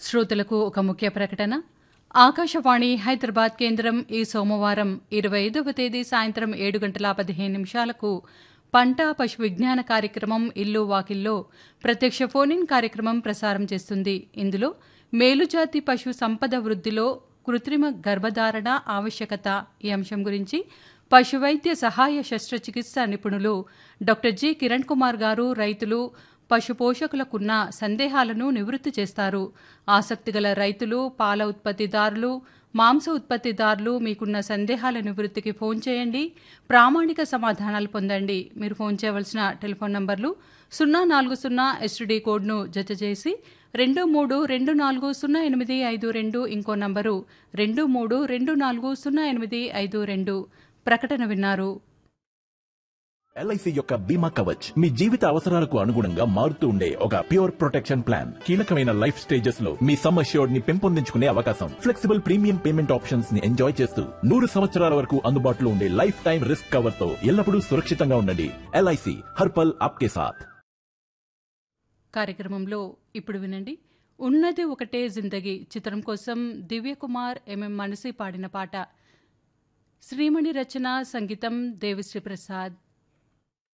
శ్రోతలకు ఒక ముఖ్య ప్రకటన ఆకాశవాణి హైదరాబాద్ కేంద్రం ఈ సోమవారం ఇరవై ఐదవ తేదీ సాయంత్రం ఏడు గంటల పదిహేను నిమిషాలకు పంట పశు విజ్ఞాన కార్యక్రమం ఇల్లు వాకిల్లో ప్రత్యక్ష ఫోన్ ఇన్ కార్యక్రమం ప్రసారం చేస్తుంది ఇందులో మేలుజాతి పశు సంపద వృద్ధిలో కృత్రిమ గర్భధారణ ఆవశ్యకత ఈ అంశం గురించి పశువైద్య సహాయ శస్త్రచికిత్స నిపుణులు డాక్టర్ జి కిరణ్ కుమార్ గారు రైతులు పశు పోషకులకున్న సందేహాలను నివృత్తి చేస్తారు ఆసక్తిగల రైతులు పాల ఉత్పత్తిదారులు మాంస ఉత్పత్తిదారులు మీకున్న సందేహాల నివృత్తికి ఫోన్ చేయండి ప్రామాణిక సమాధానాలు పొందండి మీరు ఫోన్ చేయవలసిన టెలిఫోన్ నంబర్లు సున్నా నాలుగు సున్నా ఎస్టీడీ కోడ్ను జత చేసి రెండు మూడు రెండు నాలుగు సున్నా ఎనిమిది ఐదు రెండు ఇంకో నంబరు రెండు మూడు రెండు నాలుగు సున్నా ఎనిమిది ఐదు రెండు ప్రకటన విన్నారు ఎల్ఐసి యొక్క బీమా కవచ్ మీ జీవిత అవసరాలకు అనుగుణంగా మారుతూ ఉండే ఒక ప్యూర్ ప్రొటెక్షన్ ప్లాన్ కీలకమైన లైఫ్ స్టేజెస్ లో మీ సమ్ అష్యూర్డ్ ని పెంపొందించుకునే అవకాశం ఫ్లెక్సిబుల్ ప్రీమియం పేమెంట్ ఆప్షన్స్ ని ఎంజాయ్ చేస్తూ నూరు సంవత్సరాల వరకు అందుబాటులో ఉండే లైఫ్ టైం రిస్క్ కవర్ తో ఎల్లప్పుడూ సురక్షితంగా ఉండండి ఎల్ఐసి హర్పల్ ఆప్కే సాథ్ కార్యక్రమంలో ఇప్పుడు వినండి ఉన్నది ఒకటే జిందగీ చిత్రం కోసం దివ్యకుమార్ ఎంఎం మనసి పాడిన పాట శ్రీమణి రచన సంగీతం దేవిశ్రీ ప్రసాద్